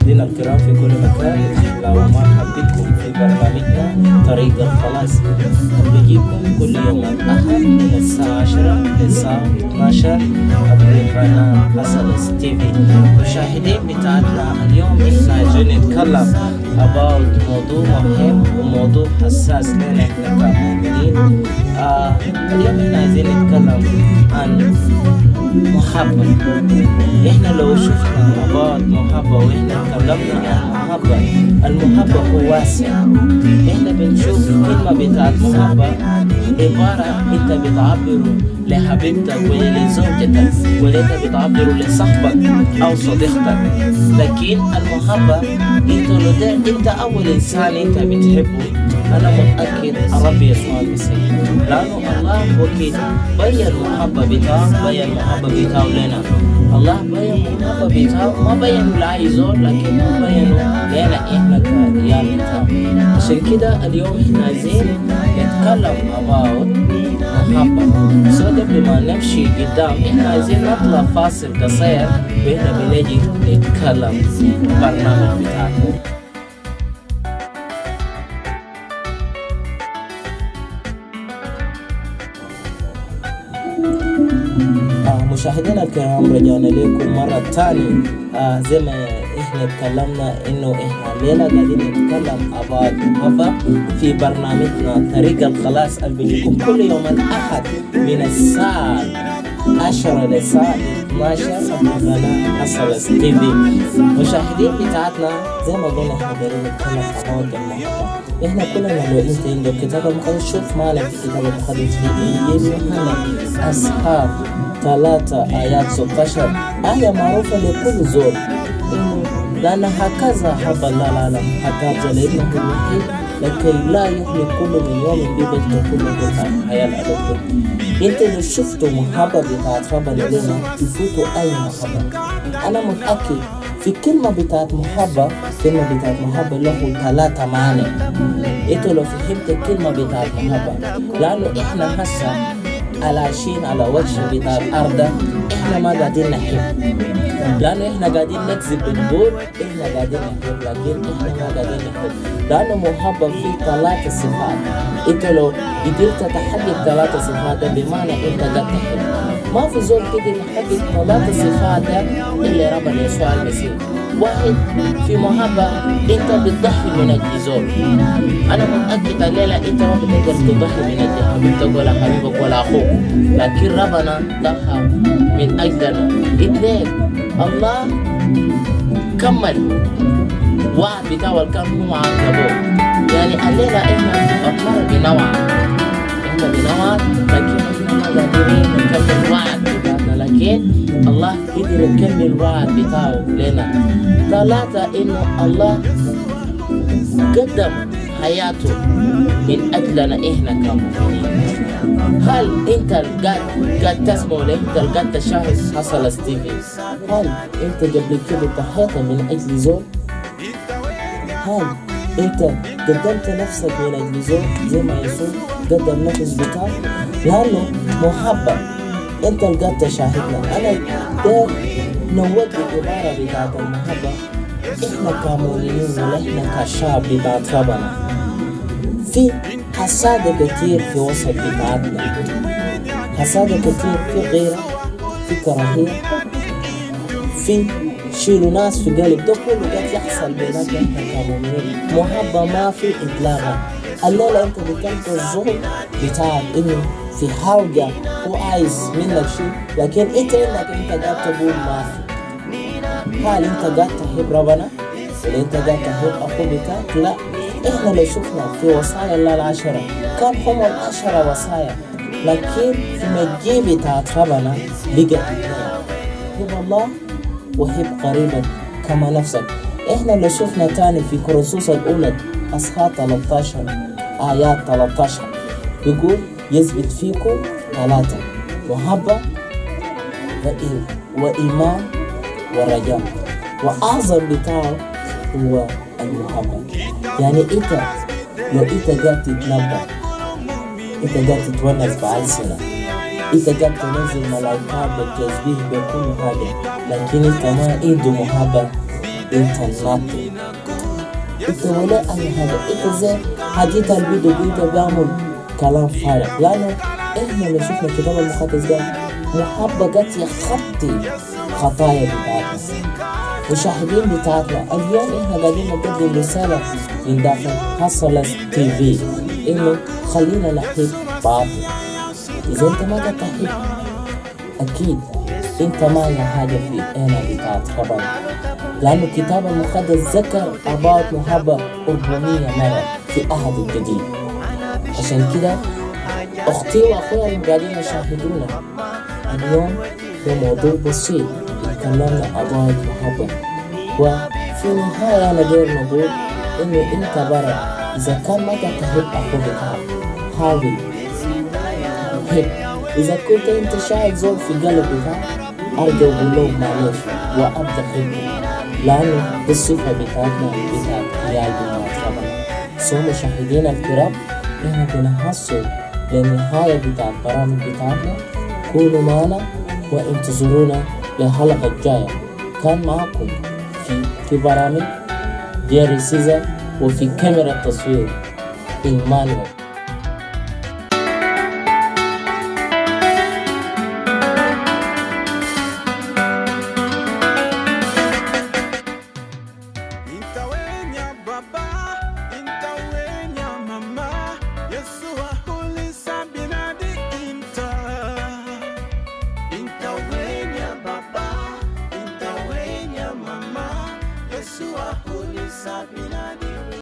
مشاهدينا الكرام في كل مكان اهلا ومرحبا بكم في برنامجنا طريق الخلاص بيجيكم كل يوم الاحد من الساعه 10 للساعه 12 عبر قناه حسن تي في مشاهدين بتاعتنا اليوم احنا جايين نتكلم about موضوع مهم وموضوع حساس لنا احنا كمؤمنين آه اليوم احنا عايزين نتكلم عن محبة احنا لو شفنا مع بعض محبة واحنا تكلمنا عن محبة المحبة هو واسع احنا بنشوف كلمة بتاعت محبة عبارة انت بتعبر لحبيبتك ولا لزوجتك ولا انت بتعبر لصاحبك او صديقتك لكن المحبة انت لو ده انت اول انسان انت بتحبه انا متاكد الرب يسوع المسيح لانه الله وكيل بين المحبه بتاعه بين المحبه بتاعه لنا الله بين المحبه بتاعه ما بينه لاي زول لكن ما بينه لنا احنا كرجال بتاعه عشان كده اليوم احنا عايزين نتكلم about محبة سو قبل ما نمشي قدام احنا عايزين نطلع فاصل قصير واحنا بنجي نتكلم برنامج بتاعنا آه مشاهدينا الكرام رجعنا لكم مرة تانية آه زي ما احنا اتكلمنا انه احنا الليلة قاعدين نتكلم about محبة في برنامجنا طريق الخلاص اللي بيجيكم كل يوم الأحد من الساعة 10 للساعة 12 في قناة حصل تي في مشاهدين بتاعتنا زي ما قلنا احنا قاعدين نتكلم about المحبة احنا كلنا لو انت عندك كتاب المقدس شوف مالك في كتاب المقدس في انجيل يوحنا اصحاب ثلاثة آيات 16 آية معروفة لكل زول إنه لأن هكذا حب الله العالم حتى أرسل ابنه الوحيد لكي لا يهلك كل من يوم به بل تكون له الحياة الأبدية أنت لو شفتوا محبة بتاعت ربنا لنا تفوتوا أي محبة أنا متأكد في كلمة بتاعت محبة كلمة بتاعت محبة له ثلاثة معاني انتوا لو فهمت الكلمة بتاعت محبة لأنه إحنا هسه على عايشين على وجه بتاع الأرض إحنا ما قاعدين نحب لأنه إحنا قاعدين نكذب بنقول إحنا قاعدين نحب لكن إحنا ما قاعدين نحب لأنه محبة في ثلاث صفات أنت لو قدرت تحقق ثلاث صفات بمعنى أنت قد تحب ما في زول قدر يحقق ثلاث صفات إلا ربنا يسوع المسيح واحد في محبة أنت بتضحي من أجل زول أنا متأكد الليلة أنت ما بتقدر تضحي من أجل حبيبتك ولا حبيبك ولا أخوك لكن ربنا ضحى من أجلنا اثنين الله كمل وعد بتاعه كان هو عنكبوت يعني الليلة إحنا أمر بنوع إحنا بنوع لكن إحنا ما قادرين نكمل وعد بتاعنا لكن الله قدر يكمل وعد بتاعه لنا ثلاثة إنه الله قدم حياته من أجلنا إحنا كمؤمنين هل أنت قاعد قاعد تسمع ولا أنت قاعد تشاهد حصل ستيفي هل أنت قبل كده ضحيت من أجل زول هل أنت قدمت نفسك من أجل زول زي ما يسوع قدم نفس بتاعه لأنه محبة أنت اللي قاعد تشاهدنا أنا داير نوجه العبارة بتاعت المحبة إحنا كمؤمنين ولا إحنا كشعب بتاعت ربنا في حسادة كتير في وسط بتاعتنا حسادة كتير في غيرة في كراهية في شيلوا ناس في قلب ده كله قاعد يحصل بيناتنا احنا كمؤمنين محبة ما في إطلاقا الليلة أنت بتكلم الزول بتاعك إنه في حاجة هو عايز منك شيء لكن أنت إنك أنت قاعد تقول ما في هل أنت قاعد تحب ربنا؟ ولا أنت قاعد تحب أخوك بتاعك؟ لا إحنا لو شفنا في وصايا الله العشرة كان هم العشرة وصايا لكن في مجيء بتاعت ربنا بقى حب الله وحب قريبك كما نفسك احنا لو شفنا تاني في كورنثوس الاولى اصحاح 13 ايات 13 بيقول يثبت فيكم ثلاثة محبة وإي- وإيمان ورجاء وأعظم بتاعه هو المحبة يعني أنت لو أنت قاعد تتنبأ أنت قاعد تتونس بألسنة انت قاعد تنزل ملائكات بالتسبيح بكل حاجة لكن انت ما عنده محبة انترنت انت ولا اي حاجه انت زي حديث الفيديو انت بيعمل كلام فارغ لانه احنا لو شفنا الكتاب المقدس ده محبة قد يخطي خطايا بتاعتنا مشاهدين بتاعتنا اليوم احنا قاعدين نقدم رسالة من داخل حصلة تي في انه خلينا نحب بعضنا اذا انت ما قد تحب اكيد انت ما لنا حاجة في انا بتاعت ربنا لأنه الكتاب المقدس ذكر أبعاد محبة 400 مرة في العهد الجديد عشان كده أختي وأخويا اللي قاعدين يشاهدونا اليوم في موضوع بسيط يتكلمنا أبعاد محبة وفي النهاية أنا داير نقول إنه أنت برا إذا كان ما قد تحب أخوك بتاعك حاول حب إذا كنت أنت شايف زول في قلبك بتاعك أرجع وقول له معلش وأبدأ حبه لأنه دي الصفة بتاعتنا بتاعت عيال بنات ربنا سو مشاهدينا الكرام إحنا بنحصل للنهاية بتاع البرامج بتاعتنا كونوا معنا وانتظرونا للحلقة الجاية كان معكم في في برامج جيري سيزا وفي كاميرا التصوير إيمانويل Intawenya baba, intawenya mama, Yesu ahulisa binadi inta. Intawenya baba, intawenya mama, Yesu ahulisa binadi